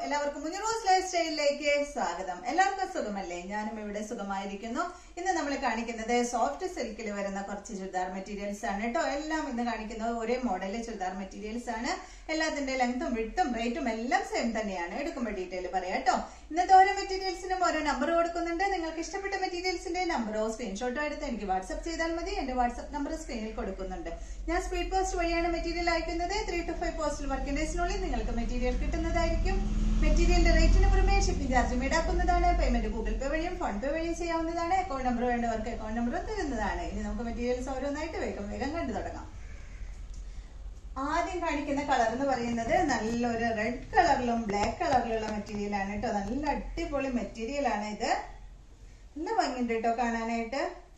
എല്ലാവർക്കും മുനിറോസ് ലൈഫ് സ്റ്റൈലിലേക്ക് സ്വാഗതം എല്ലാവർക്കും സുഖമല്ലേ ഞാനും ഇവിടെ സുഖമായിരിക്കുന്നു ഇന്ന് നമ്മൾ കാണിക്കുന്നത് സോഫ്റ്റ് സിൽക്കിൽ വരുന്ന കുറച്ച് ചുരിദാർ മെറ്റീരിയൽസ് ആണ് കേട്ടോ എല്ലാം ഇന്ന് കാണിക്കുന്നത് ഒരേ മോഡലിലെ ചുരിദാർ മെറ്റീരിയൽസ് ആണ് എല്ലാത്തിന്റെ ലെങ്തും വിട്ടും റേറ്റും എല്ലാം സെയിം തന്നെയാണ് എടുക്കുമ്പോൾ ഡീറ്റെയിൽ പറയാം കേട്ടോ ഇന്നത്തെ ഓരോ മെറ്റീരിയൽസിനും ഓരോ നമ്പർ കൊടുക്കുന്നുണ്ട് നിങ്ങൾക്ക് ഇഷ്ടപ്പെട്ട മെറ്റീരിയൽസിന്റെ നമ്പറോ സ്ക്രീൻഷോട്ടോ എടുത്ത് എനിക്ക് വാട്സ്ആപ്പ് ചെയ്താൽ മതി എന്റെ വാട്സ്ആപ്പ് നമ്പർ സ്ക്രീനിൽ കൊടുക്കുന്നുണ്ട് ഞാൻ സ്പീഡ് പോസ്റ്റ് വഴിയാണ് മെറ്റീരിയൽ അയക്കുന്നത് three to five postal working ഡേയ്സിനുള്ളിൽ നിങ്ങൾക്ക് മെറ്റീരിയൽ കിട്ടുന്നതായിരിക്കും മെറ്റീരിയലിന്റെ റേറ്റിന് പുറമെ ഷിപ്പിംഗ് ചാർജും ഈടാക്കുന്നതാണ് പേയ്മെന്റ് ഗൂഗിൾ പേ വഴിയും ഫോൺ പേ വഴിയും ചെയ്യാവുന്നതാണ് അക്കൗണ്ട് നമ്പർ വേണ്ടവർക്ക് അക്കൗണ്ട് നമ്പർ തരുന്നതാണ് ഇനി നമുക്ക് മെറ്റീരിയൽസ് ഓരോന്നായിട്ട് വേഗം വേഗം കണ്ടു തുടങ്ങാം ആദ്യം കാണിക്കുന്ന കളർ എന്ന് പറയുന്നത് നല്ലൊരു റെഡ് കളറിലും ബ്ലാക്ക് കളറിലുള്ള മെറ്റീരിയൽ ആണ് കേട്ടോ നല്ല അടിപൊളി മെറ്റീരിയൽ ആണ് ഇത് നല്ല ഭംഗിയുണ്ട് കേട്ടോ കാണാനായിട്ട്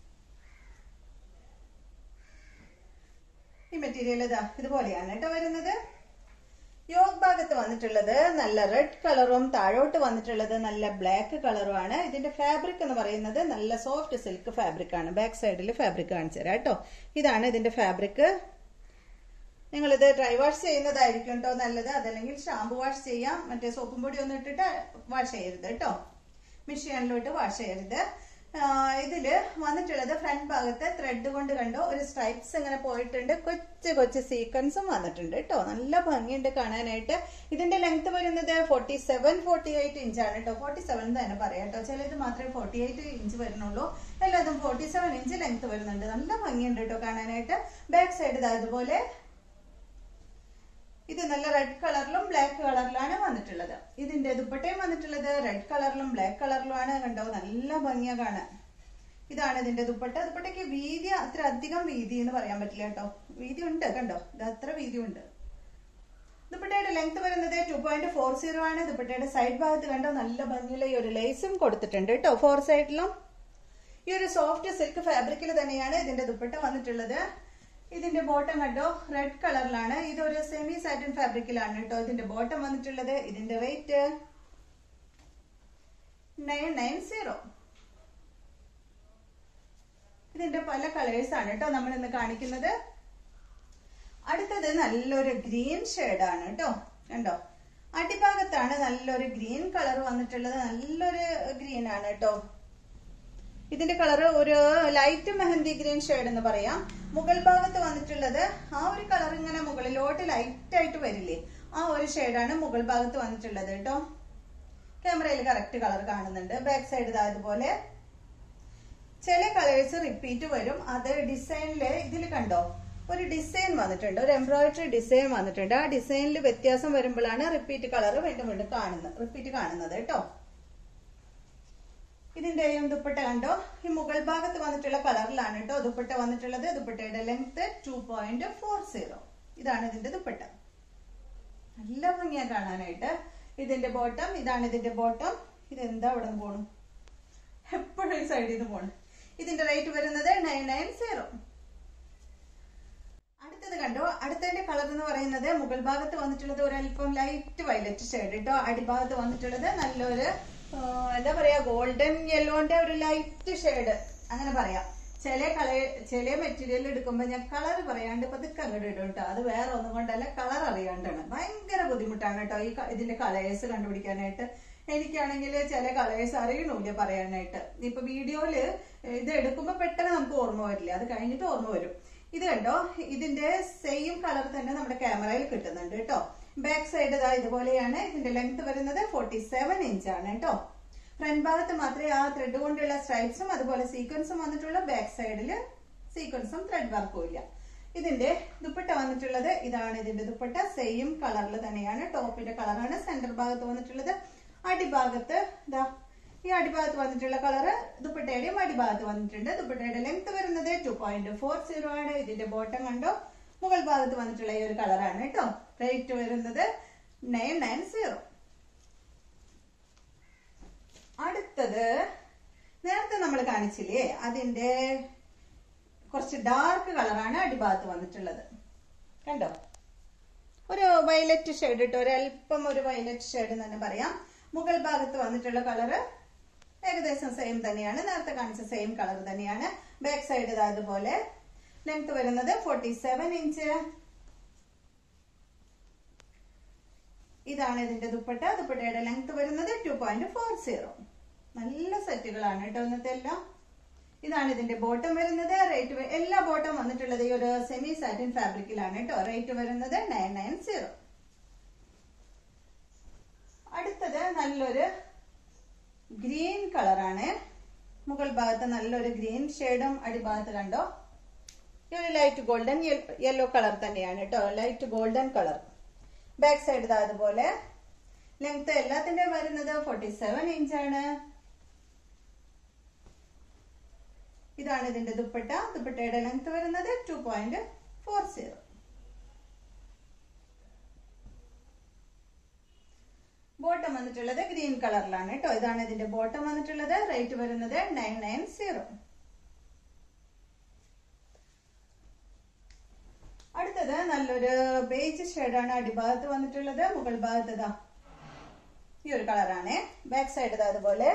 ഈ മെറ്റീരിയൽ ഇതാ ഇതുപോലെയാണ് കേട്ടോ വരുന്നത് യോഗ് ഭാഗത്ത് വന്നിട്ടുള്ളത് നല്ല റെഡ് കളറും താഴോട്ട് വന്നിട്ടുള്ളത് നല്ല ബ്ലാക്ക് കളറുമാണ് ഇതിന്റെ ഫാബ്രിക് എന്ന് പറയുന്നത് നല്ല സോഫ്റ്റ് സിൽക്ക് ഫാബ്രിക് ആണ് ബാക്ക് സൈഡിൽ ഫാബ്രിക് കാണിച്ചു തരാം കേട്ടോ ഇതാണ് ഇതിന്റെ ഫാബ്രിക് നിങ്ങളിത് ഡ്രൈ വാഷ് ചെയ്യുന്നതായിരിക്കും കേട്ടോ നല്ലത് അതല്ലെങ്കിൽ ഷാമ്പു വാഷ് ചെയ്യാം മറ്റേ സോപ്പും പൊടി ഒന്നും ഇട്ടിട്ട് വാഷ് ചെയ്യരുത് കേട്ടോ മെഷീനിലോട്ട് വാഷ് ചെയ്യരുത് ഇതില് വന്നിട്ടുള്ളത് ഫ്രണ്ട് ഭാഗത്ത് ത്രെഡ് കൊണ്ട് കണ്ടോ ഒരു സ്ട്രൈപ്സ് ഇങ്ങനെ പോയിട്ടുണ്ട് കൊച്ചു കൊച്ചു സീക്വൻസും വന്നിട്ടുണ്ട് കേട്ടോ നല്ല ഭംഗിയുണ്ട് കാണാനായിട്ട് ഇതിന്റെ ലെങ്ത് വരുന്നത് ഫോർട്ടി സെവൻ ഫോർട്ടി എയ്റ്റ് ഇഞ്ചാണ് കേട്ടോ ഫോർട്ടി സെവൻ തന്നെ പറയാം കേട്ടോ ചിലത് മാത്രമേ ഫോർട്ടി എയ്റ്റ് ഇഞ്ച് വരുന്നുള്ളൂ എല്ലാതും ഫോർട്ടി സെവൻ ഇഞ്ച് ലെങ്ത് വരുന്നുണ്ട് നല്ല ഭംഗിയുണ്ട് കേട്ടോ കാണാനായിട്ട് ബാക്ക് സൈഡ് ഇതാ ഇതുപോലെ ഇത് നല്ല റെഡ് കളറിലും ബ്ലാക്ക് കളറിലാണ് വന്നിട്ടുള്ളത് ഇതിന്റെ ദുപ്പട്ടയും വന്നിട്ടുള്ളത് റെഡ് കളറിലും ബ്ലാക്ക് കളറിലുമാണ് കണ്ടോ നല്ല ഭംഗിയാ കാണാൻ ഇതാണ് ഇതിന്റെ ദുപ്പട്ട ദുപ്പട്ടയ്ക്ക് വീതി അത്ര അധികം വീതി എന്ന് പറയാൻ പറ്റില്ല കേട്ടോ വീതി ഉണ്ട് കണ്ടോ ഇത് അത്ര വീതി ഉണ്ട് ദുപ്പട്ടയുടെ ലെങ്ത് വരുന്നത് ടു പോയിന്റ് ഫോർ സീറോ ആണ് ദുപ്പട്ടയുടെ സൈഡ് ഭാഗത്ത് കണ്ടോ നല്ല ഭംഗിയുള്ള ഈ ഒരു ലേസും കൊടുത്തിട്ടുണ്ട് കേട്ടോ ഫോർ സൈഡിലും ഈ ഒരു സോഫ്റ്റ് സിൽക്ക് ഫാബ്രിക്കിൽ തന്നെയാണ് ഇതിന്റെ ദുപ്പട്ട വന്നിട്ടുള്ളത് ഇതിന്റെ ബോട്ടം കണ്ടോ റെഡ് കളറിലാണ് ഇതൊരു സെമി സാറ്റിൻ ഫാബ്രിക്കിലാണ് കേട്ടോ ഇതിന്റെ ബോട്ടം വന്നിട്ടുള്ളത് ഇതിന്റെ റേറ്റ് നയൻ നയൻ സീറോ ഇതിന്റെ പല കളേഴ്സ് ആണ് കേട്ടോ നമ്മൾ ഇന്ന് കാണിക്കുന്നത് അടുത്തത് നല്ലൊരു ഗ്രീൻ ആണ് കേട്ടോ കണ്ടോ അടിഭാഗത്താണ് നല്ലൊരു ഗ്രീൻ കളർ വന്നിട്ടുള്ളത് നല്ലൊരു ഗ്രീൻ ആണ് കേട്ടോ ഇതിന്റെ കളർ ഒരു ലൈറ്റ് മെഹന്തി ഗ്രീൻ ഷെയ്ഡ് എന്ന് പറയാം മുകൾ ഭാഗത്ത് വന്നിട്ടുള്ളത് ആ ഒരു കളർ ഇങ്ങനെ മുകളിലോട്ട് ലൈറ്റ് ആയിട്ട് വരില്ലേ ആ ഒരു ഷെയ്ഡാണ് മുകൾ ഭാഗത്ത് വന്നിട്ടുള്ളത് കേട്ടോ ക്യാമറയിൽ കറക്റ്റ് കളർ കാണുന്നുണ്ട് ബാക്ക് സൈഡ് ഇതാ അതുപോലെ ചില കളേഴ്സ് റിപ്പീറ്റ് വരും അത് ഡിസൈനില് ഇതിൽ കണ്ടോ ഒരു ഡിസൈൻ വന്നിട്ടുണ്ട് ഒരു എംബ്രോയിഡറി ഡിസൈൻ വന്നിട്ടുണ്ട് ആ ഡിസൈനിൽ വ്യത്യാസം വരുമ്പോഴാണ് റിപ്പീറ്റ് കളർ വീണ്ടും വീണ്ടും കാണുന്നത് റിപ്പീറ്റ് കാണുന്നത് കേട്ടോ ഇതിന്റെയും ദുപ്പട്ട കണ്ടോ ഈ മുകൾ ഭാഗത്ത് വന്നിട്ടുള്ള കളറിലാണ് കേട്ടോ ദുപ്പട്ട വന്നിട്ടുള്ളത് ദുപ്പട്ടയുടെ length two point four zero ഇതാണ് ഇതിന്റെ ദുപ്പട്ട നല്ല ഭംഗിയാ കാണാനായിട്ട് ഇതിന്റെ ബോട്ടം ഇതാണ് ഇതിന്റെ ബോട്ടം ഇതെന്താ അവിടെ നിന്ന് പോണു എപ്പോഴും ഈ സൈഡിൽ നിന്ന് പോണു ഇതിന്റെ റേറ്റ് വരുന്നത് നയൻ നയൻ സീറോ അടുത്തത് കണ്ടോ അടുത്തതിന്റെ കളർ എന്ന് പറയുന്നത് മുകൾ ഭാഗത്ത് വന്നിട്ടുള്ളത് ഒരല്പം ലൈറ്റ് വയലറ്റ് ഷെയ്ഡ് കേട്ടോ അടിഭാഗത്ത് വന്നിട്ടുള്ളത് നല്ലൊരു എന്താ പറയാ ഗോൾഡൻ യെല്ലോന്റെ ഒരു ലൈറ്റ് ഷെയ്ഡ് അങ്ങനെ പറയാം ചില കള ചില മെറ്റീരിയൽ എടുക്കുമ്പോൾ ഞാൻ കളർ പറയാണ്ട് പതുക്കെ അങ്ങോട്ട് ഇടും കേട്ടോ അത് വേറെ ഒന്നും കൊണ്ടല്ല കളർ അറിയാണ്ടാണ് ഭയങ്കര ബുദ്ധിമുട്ടാണ് കേട്ടോ ഈ ഇതിന്റെ കളേഴ്സ് കണ്ടുപിടിക്കാനായിട്ട് എനിക്കാണെങ്കിൽ ചില കളേഴ്സ് അറിയണമില്ല പറയാനായിട്ട് ഇപ്പൊ വീഡിയോയില് ഇത് എടുക്കുമ്പോൾ പെട്ടെന്ന് നമുക്ക് ഓർമ്മ വരില്ല അത് കഴിഞ്ഞിട്ട് ഓർമ്മ വരും ഇത് കണ്ടോ ഇതിന്റെ സെയിം കളർ തന്നെ നമ്മുടെ ക്യാമറയിൽ കിട്ടുന്നുണ്ട് കേട്ടോ ബാക്ക് സൈഡ് ഇതാ ഇതുപോലെയാണ് ഇതിന്റെ ലെങ്ത് വരുന്നത് ഫോർട്ടി സെവൻ ഇഞ്ച് ആണ് കേട്ടോ ഫ്രണ്ട് ഭാഗത്ത് മാത്രമേ ആ ത്രെഡ് കൊണ്ടുള്ള സ്ട്രൈപ്സും അതുപോലെ സീക്വൻസും വന്നിട്ടുള്ള ബാക്ക് സൈഡില് സീക്വൻസും ത്രെഡ് വർക്കും ഇല്ല ഇതിന്റെ ദുപ്പട്ട വന്നിട്ടുള്ളത് ഇതാണ് ഇതിന്റെ ദുപ്പട്ട സെയിം കളറിൽ തന്നെയാണ് ടോപ്പിന്റെ കളറാണ് സെന്റർ ഭാഗത്ത് വന്നിട്ടുള്ളത് അടിഭാഗത്ത് ഇതാ ഈ അടിഭാഗത്ത് വന്നിട്ടുള്ള കളറ് ദുപ്പട്ടയുടെയും അടിഭാഗത്ത് വന്നിട്ടുണ്ട് ദുപ്പട്ടയുടെ ലെങ്ത് വരുന്നത് ടു പോയിന്റ് ഫോർ സീറോ ആണ് ഇതിന്റെ ബോട്ടം കണ്ടോ മുകൾ ഭാഗത്ത് വന്നിട്ടുള്ള ഈ ഒരു കളറാണ് കേട്ടോ റേറ്റ് വരുന്നത് നയൻ നയൻ സീറോ അടുത്തത് നേരത്തെ നമ്മൾ കാണിച്ചില്ലേ അതിന്റെ കുറച്ച് ഡാർക്ക് കളറാണ് അടിഭാഗത്ത് വന്നിട്ടുള്ളത് കണ്ടോ ഒരു വയലറ്റ് ഷെയ്ഡ് ഇട്ടോ ഒരല്പം ഒരു വയലറ്റ് ഷെയ്ഡ് എന്ന് തന്നെ പറയാം മുകൾ ഭാഗത്ത് വന്നിട്ടുള്ള കളറ് ഏകദേശം സെയിം തന്നെയാണ് നേരത്തെ കാണിച്ച സെയിം കളർ തന്നെയാണ് ബാക്ക് സൈഡ് ഇതാ അതുപോലെ ലെങ്ത് വരുന്നത് ഫോർട്ടി സെവൻ ഇഞ്ച് ഇതാണ് ഇതിന്റെ ദുപ്പട്ട ദുപ്പട്ടയുടെ ലെങ്ത് വരുന്നത് ടു പോയിന്റ് ഫോർ സീറോ നല്ല സെറ്റുകളാണ് കേട്ടോ ഇന്നത്തെ എല്ലാം ഇതാണ് ഇതിന്റെ ബോട്ടം വരുന്നത് റേറ്റ് എല്ലാ ബോട്ടം വന്നിട്ടുള്ളത് ഈ ഒരു സെമി സാറ്റിൻ ഫാബ്രിക്കിലാണ് കേട്ടോ റേറ്റ് വരുന്നത് നയൻ നയൻ സീറോ അടുത്തത് നല്ലൊരു ഗ്രീൻ കളറാണ് മുകൾ ഭാഗത്ത് നല്ലൊരു ഗ്രീൻ ഷെയ്ഡും അടിഭാഗത്ത് കണ്ടോ ഈ ഒരു ലൈറ്റ് ഗോൾഡൻ യെല്ലോ കളർ തന്നെയാണ് കേട്ടോ light golden colour back side ഇതാ അതുപോലെ ലെങ്ത് എല്ലാത്തിന്റെ വരുന്നത് ഫോർട്ടി സെവൻ ഇഞ്ചാണ് ഇതാണ് ഇതിന്റെ ദുപ്പട്ട ദുപ്പട്ടയുടെ ലെങ്ത് വരുന്നത് two point four zero bottom വന്നിട്ടുള്ളത് ഗ്രീൻ കളറിലാണ് കേട്ടോ ഇതാണ് ഇതിന്റെ ബോട്ടം വന്നിട്ടുള്ളത് റേറ്റ് വരുന്നത് നയൻ നയൻ സീറോ അടുത്തത് നല്ലൊരു ബേജ് ഷെയ്ഡാണ് അടിഭാഗത്ത് വന്നിട്ടുള്ളത് മുകൾ ഭാഗത്ത് ഇതാ ഈ ഒരു കളറാണ് ബാക്ക് സൈഡ് ഇതാ അതുപോലെ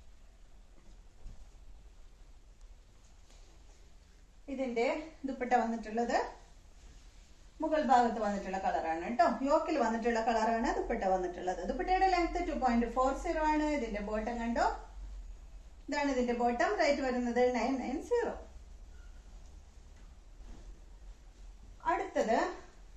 ഇതിന്റെ ദുപ്പട്ട വന്നിട്ടുള്ളത് മുകൾ ഭാഗത്ത് വന്നിട്ടുള്ള കളറാണ് കേട്ടോ യോക്കിൽ വന്നിട്ടുള്ള കളറാണ് ദുപ്പട്ട വന്നിട്ടുള്ളത് ദുപ്പട്ടയുടെ length two point four zero ആണ് ഇതിന്റെ ബോട്ടം കണ്ടോ ഇതാണ് ഇതിന്റെ ബോട്ടം റേറ്റ് വരുന്നത് നയൻ നയൻ സീറോ അടുത്തത്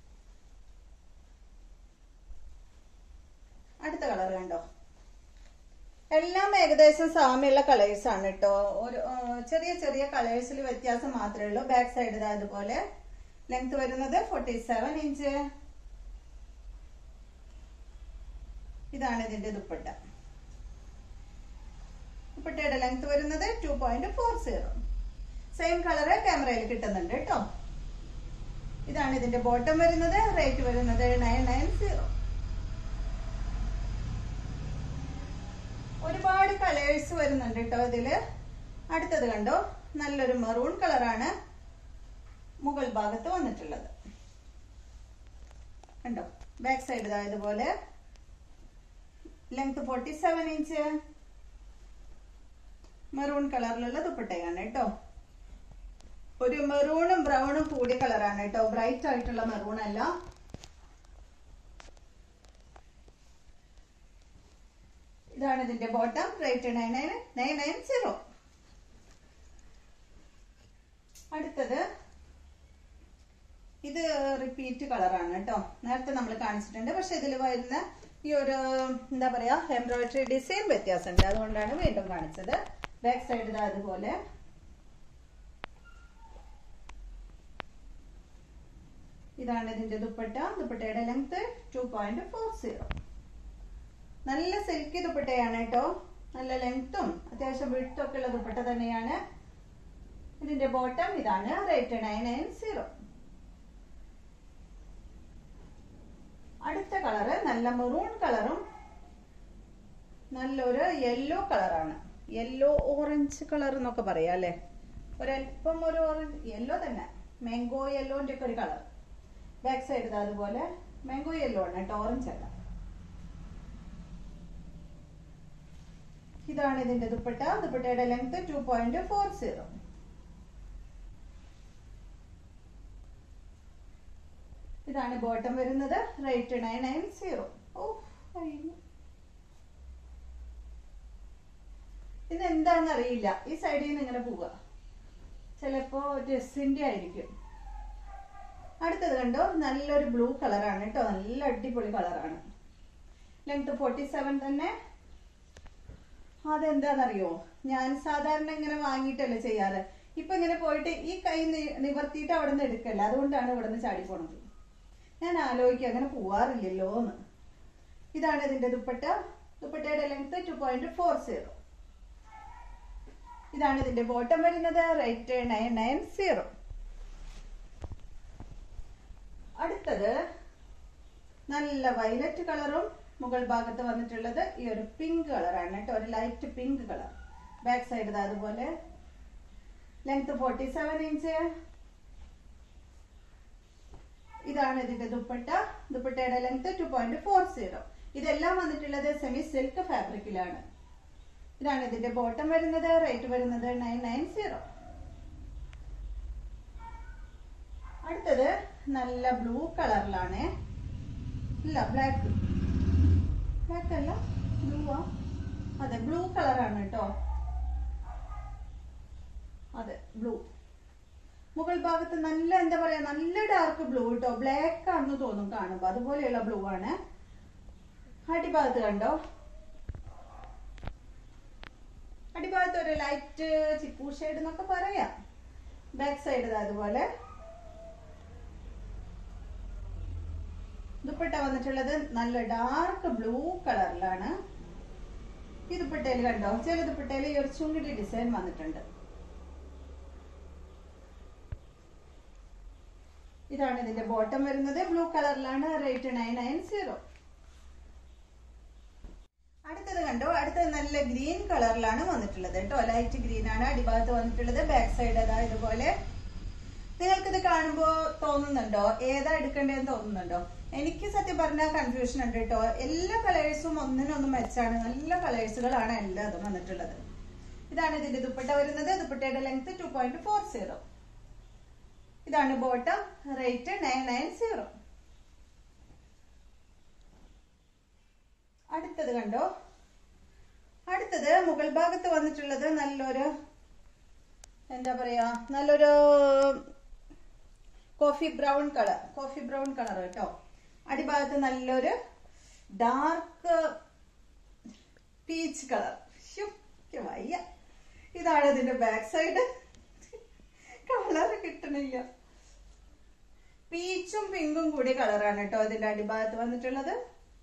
അടുത്ത കളർ കണ്ടോ എല്ലാം ഏകദേശം സാമ്യമുള്ള കളേഴ്സ് ആണ് കേട്ടോ ഒരു ആ, ചെറിയ ചെറിയ കളേഴ്സിൽ വ്യത്യാസം മാത്രമേ ഉള്ളൂ ബാക്ക് സൈഡ് ഇതാ അതുപോലെ ലെങ്ത് വരുന്നത് ഫോർട്ടി സെവൻ ഇഞ്ച് ഇതാണ് ഇതിന്റെ ദുപ്പട്ട ദുപ്പട്ടയുടെ ലെങ്ത് വരുന്നത് two point four zero same colour ക്യാമറയിൽ കിട്ടുന്നുണ്ട് കേട്ടോ ഇതാണ് ഇതിന്റെ ബോട്ടം വരുന്നത് റേറ്റ് വരുന്നത് നയൻ നയൻ സീറോ ഒരുപാട് കളേഴ്സ് വരുന്നുണ്ട് കേട്ടോ ഇതില് അടുത്തത് കണ്ടോ നല്ലൊരു മെറൂൺ കളറാണ് മുകൾ ഭാഗത്ത് വന്നിട്ടുള്ളത് കണ്ടോ ബാക്ക് സൈഡ് ഇതാ ഇതുപോലെ length forty seven inch maroon കളറിലുള്ള ദുപ്പട്ടയാണ് കേട്ടോ ഒരു മെറൂണും ബ്രൗണും കൂടിയ കളറാണ് കേട്ടോ ബ്രൈറ്റ് ആയിട്ടുള്ള മെറൂൺ അല്ല ഇതാണ് ഇതിന്റെ bottom rate nine nine nine nine zero അടുത്തത് ഇത് റിപ്പീറ്റ് കളറാണ് കേട്ടോ നേരത്തെ നമ്മൾ കാണിച്ചിട്ടുണ്ട് പക്ഷെ ഇതിൽ വരുന്ന ഈ ഒരു എന്താ പറയാ എംബ്രോയിഡറി ഡിസൈൻ വ്യത്യാസമുണ്ട് അതുകൊണ്ടാണ് വീണ്ടും കാണിച്ചത് ബാക്ക് സൈഡ് ഇതാ അതുപോലെ ഇതാണ് ഇതിന്റെ ദുപ്പട്ട ദുപ്പട്ടയുടെ length two point four zero നല്ല സിൽക്കി ദുപ്പട്ടയാണ് കേട്ടോ നല്ല ലെങ്ത്തും അത്യാവശ്യം വിട്ടും ഒക്കെ ഉള്ള ദുപ്പട്ട തന്നെയാണ് ഇതിന്റെ ബോട്ടം ഇതാണ് റേറ്റ് നയൻ നയൻ സീറോ അടുത്ത കളറ് നല്ല മെറൂൺ കളറും നല്ലൊരു യെല്ലോ കളറാണ് യെല്ലോ ഓറഞ്ച് കളർ എന്നൊക്കെ പറയാം അല്ലെ ഒരല്പം ഒരു ഓറഞ്ച് യെല്ലോ തന്നെ മാംഗോ യെല്ലോന്റെ ഒക്കെ ഒരു കളർ ബാക്ക് സൈഡ് ഇതാ അതുപോലെ മാംഗോ യെല്ലോ ആണ് കേട്ടോ ഓറഞ്ച് അല്ല ഇതാണ് ഇതിന്റെ ദുപ്പട്ട ദുപ്പട്ടയുടെ length two point four zero ഇതാണ് ബോട്ടം വരുന്നത് റേറ്റ് നയൻ നയൻ സീറോ ഓ കഴിഞ്ഞു ഇത് എന്താണെന്ന് അറിയില്ല ഈ സൈഡിൽ നിന്ന് ഇങ്ങനെ പോവുക ചിലപ്പോ ഡ്രസ്സിന്റെ ആയിരിക്കും അടുത്തത് കണ്ടോ നല്ലൊരു ബ്ലൂ കളറാണ് കേട്ടോ നല്ല അടിപൊളി കളറാണ് ലെങ്ത് ഫോർട്ടി സെവൻ തന്നെ അതെന്താണെന്നറിയോ ഞാൻ സാധാരണ ഇങ്ങനെ വാങ്ങിയിട്ടല്ലേ ചെയ്യാറ് ഇപ്പൊ ഇങ്ങനെ പോയിട്ട് ഈ കൈ നി- നിവർത്തിയിട്ട് അവിടെ നിന്ന് എടുക്കല്ല അതുകൊണ്ടാണ് ഇവിടെ നിന്ന് ചാടി പോണത് ഞാൻ ആലോചിക്കും അങ്ങനെ പോവാറില്ലല്ലോ എന്ന് ഇതാണ് ഇതിന്റെ ദുപ്പട്ട ദുപ്പട്ടയുടെ length two point four zero ഇതാണ് ഇതിന്റെ ബോട്ടം വരുന്നത് റേറ്റ് നയൻ നയൻ സീറോ അടുത്തത് നല്ല വയലറ്റ് കളറും മുകൾ ഭാഗത്ത് വന്നിട്ടുള്ളത് ഈ ഒരു പിങ്ക് കളറാണ് കേട്ടോ ഒരു light pink colour back side ഇതാ അതുപോലെ ലെങ്ത് ഫോർട്ടി സെവൻ ഇഞ്ച് ഇതാണ് ഇതിന്റെ ദുപ്പട്ട ദുപ്പട്ടയുടെ length two point four zero ഇതെല്ലാം വന്നിട്ടുള്ളത് സെമി സിൽക്ക് ഫാബ്രിക്കിലാണ് ഇതാണ് ഇതിന്റെ ബോട്ടം വരുന്നത് റേറ്റ് വരുന്നത് നയൻ നയൻ സീറോ അടുത്തത് നല്ല ബ്ലൂ കളറിലാണ് ഇല്ല ബ്ലാക്ക് ബ്ലാക്ക് അല്ല ബ്ലൂ ആ അതെ ബ്ലൂ കളറാണ് കേട്ടോ അതെ ബ്ലൂ മുകൾ ഭാഗത്ത് നല്ല എന്താ പറയാ നല്ല ഡാർക്ക് ബ്ലൂ കേട്ടോ ബ്ലാക്ക് ആണെന്ന് തോന്നും കാണുമ്പോ അതുപോലെയുള്ള ബ്ലൂ ആണ് അടിഭാഗത്ത് കണ്ടോ അടിഭാഗത്ത് ഒരു ലൈറ്റ് ചിപ്പു ഷെയ്ഡ് എന്നൊക്കെ പറയാം ബാക്ക് സൈഡ് അതുപോലെ ദുപ്പട്ട വന്നിട്ടുള്ളത് നല്ല ഡാർക്ക് ബ്ലൂ കളറിലാണ് ഈ ദുപ്പട്ടയിൽ കണ്ടോ ചില ദുപ്പട്ടയിൽ ഈ ഒരു ചുങ്കിടി ഡിസൈൻ വന്നിട്ടുണ്ട് ഇതാണ് ഇതിന്റെ ബോട്ടം വരുന്നത് ബ്ലൂ കളറിലാണ് റേറ്റ് നയൻ നയൻ സീറോ അടുത്തത് കണ്ടോ അടുത്തത് നല്ല ഗ്രീൻ കളറിലാണ് വന്നിട്ടുള്ളത് കേട്ടോ ലൈറ്റ് ഗ്രീൻ ആണ് അടിഭാഗത്ത് വന്നിട്ടുള്ളത് ബാക്ക് സൈഡ് അതാ ഇതുപോലെ നിങ്ങൾക്കിത് കാണുമ്പോ തോന്നുന്നുണ്ടോ ഏതാ എടുക്കേണ്ടതെന്ന് തോന്നുന്നുണ്ടോ എനിക്ക് സത്യം പറഞ്ഞാൽ കൺഫ്യൂഷൻ ഉണ്ട് കേട്ടോ എല്ലാ കളേഴ്സും ഒന്നിനൊന്ന് മെച്ചാണ് നല്ല കളേഴ്സുകളാണ് എല്ലാതും വന്നിട്ടുള്ളത് ഇതാണ് ഇതിന്റെ ദുപ്പട്ട വരുന്നത് ദുപ്പട്ടയുടെ length two point four zero ഇതാണ് bottom rate nine nine zero അടുത്തത് കണ്ടോ അടുത്തത് മുകൾ ഭാഗത്ത് വന്നിട്ടുള്ളത് നല്ലൊരു എന്താ പറയാ നല്ലൊരു coffee brown colour coffee brown colour കേട്ടോ അടിഭാഗത്ത് നല്ലൊരു ഡാർക്ക് പീച്ച് കളർ വയ്യ ഇതാണ് ഇതിന്റെ ബാക്ക് സൈഡ് കളർ കിട്ടണില്ല പീച്ചും പിങ്കും കൂടി കളറാണ് കേട്ടോ ഇതിന്റെ അടിഭാഗത്ത് വന്നിട്ടുള്ളത്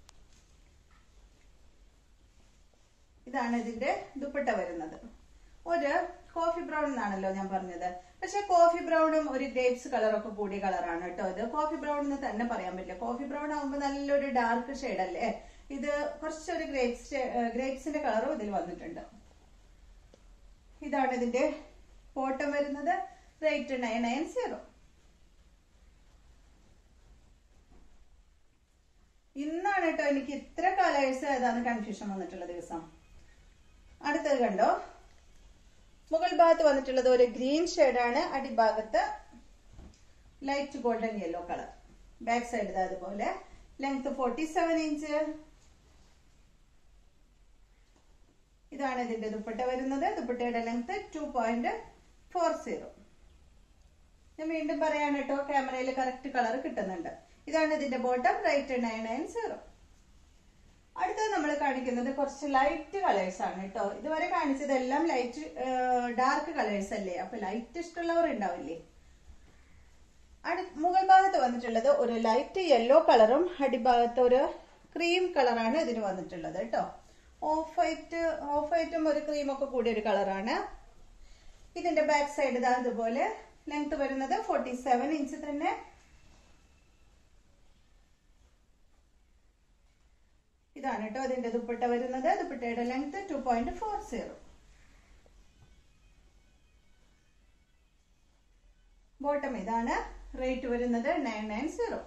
ഇതാണ് ഇതിന്റെ ദുപ്പട്ട വരുന്നത് ഒരു കോഫി ബ്രൗൺ എന്നാണല്ലോ ഞാൻ പറഞ്ഞത് പക്ഷെ കോഫി ബ്രൗണും ഒരു ഗ്രേപ്സ് കളറൊക്കെ കൂടിയ കളറാണ് കേട്ടോ ഇത് കോഫി ബ്രൗൺ എന്ന് തന്നെ പറയാൻ പറ്റില്ല കോഫി ബ്രൗൺ ആകുമ്പോൾ നല്ലൊരു ഡാർക്ക് ഷെയ്ഡ് അല്ലേ ഇത് കുറച്ചൊരു ഗ്രേപ്സ് ഗ്രേപ്സിന്റെ കളറും ഇതിൽ വന്നിട്ടുണ്ട് ഇതാണ് ഇതിന്റെ ബോട്ടം വരുന്നത് റേറ്റ് നയൻ നയൻ സീറോ ഇന്നാണ് കേട്ടോ എനിക്ക് ഇത്ര കളേഴ്സ് ഏതാന്ന് കൺഫ്യൂഷൻ വന്നിട്ടുള്ള ദിവസം അടുത്തത് കണ്ടോ മുകൾ ഭാഗത്ത് വന്നിട്ടുള്ളത് ഒരു ഗ്രീൻ ഷെയ്ഡാണ് അടിഭാഗത്ത് light golden yellow colour back side അതുപോലെ ലെങ്ത് ഫോർട്ടി സെവൻ ഇഞ്ച് ഇതാണ് ഇതിന്റെ ദുപ്പട്ട വരുന്നത് ദുപ്പട്ടയുടെ length two point four zero ഞാൻ വീണ്ടും പറയാണ് കേട്ടോ ക്യാമറയിൽ കറക്റ്റ് കളർ കിട്ടുന്നുണ്ട് ഇതാണ് ഇതിന്റെ bottom rate nine nine zero അടുത്തത് നമ്മൾ കാണിക്കുന്നത് കുറച്ച് ലൈറ്റ് കളേഴ്സ് ആണ് കേട്ടോ ഇതുവരെ കാണിച്ചതെല്ലാം ലൈറ്റ് ഡാർക്ക് കളേഴ്സ് അല്ലേ അപ്പൊ ലൈറ്റ് ഇഷ്ടമുള്ളവർ ഉണ്ടാവില്ലേ അടു മുകൾ ഭാഗത്ത് വന്നിട്ടുള്ളത് ഒരു ലൈറ്റ് യെല്ലോ കളറും അടിഭാഗത്ത് ഒരു ക്രീം കളറാണ് ഇതിന് വന്നിട്ടുള്ളത് കേട്ടോ ഓഫ് വൈറ്റ് ഓഫ് വൈറ്റും ഒരു ക്രീം ഒക്കെ കൂടിയ ഒരു കളറാണ് ഇതിന്റെ ബാക്ക് സൈഡ് ഇതാ ഇതുപോലെ ലെങ്ത് വരുന്നത് ഫോർട്ടി സെവൻ ഇഞ്ച് തന്നെ ഇതാണ് കേട്ടോ അതിന്റെ ദുപ്പട്ട വരുന്നത് ദുപ്പട്ടയുടെ length two point four zero bottom ഇതാണ് റേറ്റ് വരുന്നത് നയൻ നയൻ സീറോ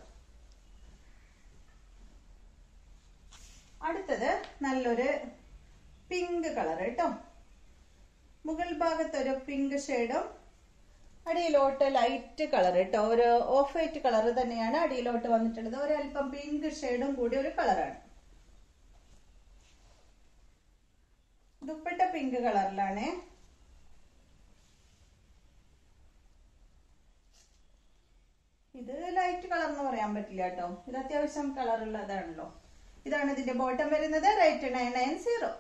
അടുത്തത് നല്ലൊരു പിങ്ക് കളർ കേട്ടോ മുകൾ ഭാഗത്ത് ഒരു പിങ്ക് ഷെയ്ഡും അടിയിലോട്ട് ലൈറ്റ് കളർ കേട്ടോ ഒരു ഓഫ് വൈറ്റ് കളർ തന്നെയാണ് അടിയിലോട്ട് വന്നിട്ടുള്ളത് ഒരല്പം പിങ്ക് ഷെയ്ഡും കൂടി ഒരു കളറാണ് ദുപ്പട്ട പിങ്ക് കളറിലാണ് ഇത് ലൈറ്റ് കളർ എന്ന് പറയാൻ പറ്റില്ല കേട്ടോ ഇത് അത്യാവശ്യം കളർ ഉള്ളതാണല്ലോ ഇതാണ് ഇതിന്റെ ബോട്ടം വരുന്നത് റേറ്റ് നയൻ നയൻ സീറോ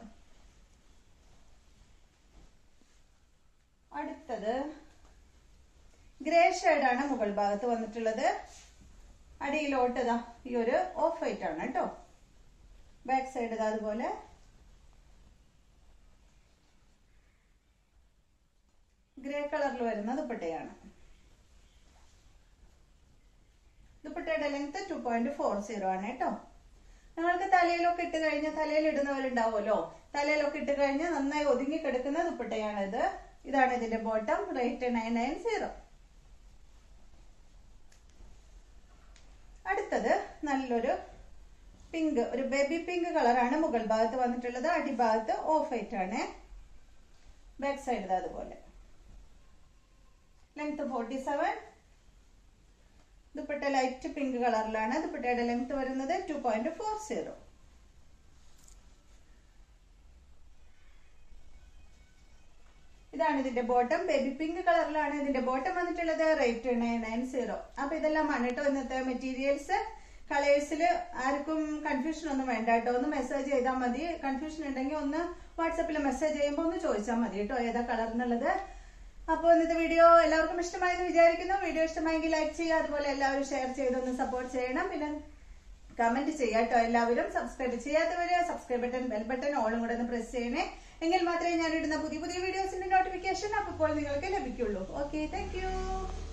അടുത്തത് ഗ്രേ ഷെയ്ഡാണ് മുകൾ ഭാഗത്ത് വന്നിട്ടുള്ളത് അടിയിലോട്ട് ഇതാ ഈ ഒരു ഓഫ് വൈറ്റ് ആണ് കേട്ടോ ബാക്ക് സൈഡ് ഇതാ അതുപോലെ ഗ്രേ കളറിൽ വരുന്ന ദുപ്പട്ടയാണ് ദുപ്പട്ടയുടെ length two point four zero ആണ് കേട്ടോ നിങ്ങൾക്ക് തലയിലൊക്കെ ഇട്ട് കഴിഞ്ഞാൽ തലയിൽ ഇടുന്നവരുണ്ടാവുമല്ലോ തലയിലൊക്കെ ഇട്ട് കഴിഞ്ഞാൽ നന്നായി ഒതുങ്ങി കിടക്കുന്ന ദുപ്പട്ടയാണ് ഇത് ഇതാണ് ഇതിന്റെ bottom rate nine nine zero അടുത്തത് നല്ലൊരു പിങ്ക് ഒരു ബേബി പിങ്ക് കളറാണ് മുകൾ ഭാഗത്ത് വന്നിട്ടുള്ളത് അടിഭാഗത്ത് ഓഫ് വൈറ്റ് ആണ് ബാക്ക് സൈഡ് അതുപോലെ length forty seven dupatta light pink കളറിലാണ് ദുപ്പട്ടയുടെ ലെങ്ത് വരുന്നത് ടു പോയിന്റ് ഫോർ സീറോ കളറിലാണ് ഇതിന്റെ ബോട്ടം ബേബി പിങ്ക് കളറിലാണ് ഇതിന്റെ ബോട്ടം വന്നിട്ടുള്ളത് റേറ്റ് നയൻ നയൻ സീറോ അപ്പൊ ഇതെല്ലാമാണ് കേട്ടോ ഇന്നത്തെ മെറ്റീരിയൽസ് കളേഴ്സിൽ ആർക്കും കൺഫ്യൂഷൻ ഒന്നും വേണ്ട കേട്ടോ ഒന്ന് മെസ്സേജ് ചെയ്താൽ മതി കൺഫ്യൂഷൻ ഉണ്ടെങ്കിൽ ഒന്ന് വാട്സപ്പിൽ മെസ്സേജ് ചെയ്യുമ്പോൾ ഒന്ന് ചോദിച്ചാൽ മതി കേട്ടോ ഏതാ കളർ എന്നുള്ളത് അപ്പോൾ ഇന്നത്തെ വീഡിയോ എല്ലാവർക്കും ഇഷ്ടമായെന്ന് വിചാരിക്കുന്നു വീഡിയോ ഇഷ്ടമായെങ്കിൽ ലൈക്ക് ചെയ്യുക അതുപോലെ എല്ലാവരും ഷെയർ ചെയ്തൊന്ന് സപ്പോർട്ട് ചെയ്യണം പിന്നെ കമന്റ് ചെയ്യാട്ടോ എല്ലാവരും സബ്സ്ക്രൈബ് ചെയ്യാത്തവര് സബ്സ്ക്രൈബ് ബട്ടൺ ബെൽ ബട്ടൺ ഓളും കൂടെ ഒന്ന് പ്രസ് ചെയ്യണേ എങ്കിൽ മാത്രമേ ഞാൻ ഇടുന്ന പുതിയ പുതിയ വീഡിയോസിന്റെ നോട്ടിഫിക്കേഷൻ അപ്പോൾ നിങ്ങൾക്ക് ലഭിക്കുള്ളൂ ഓക്കെ താങ്ക്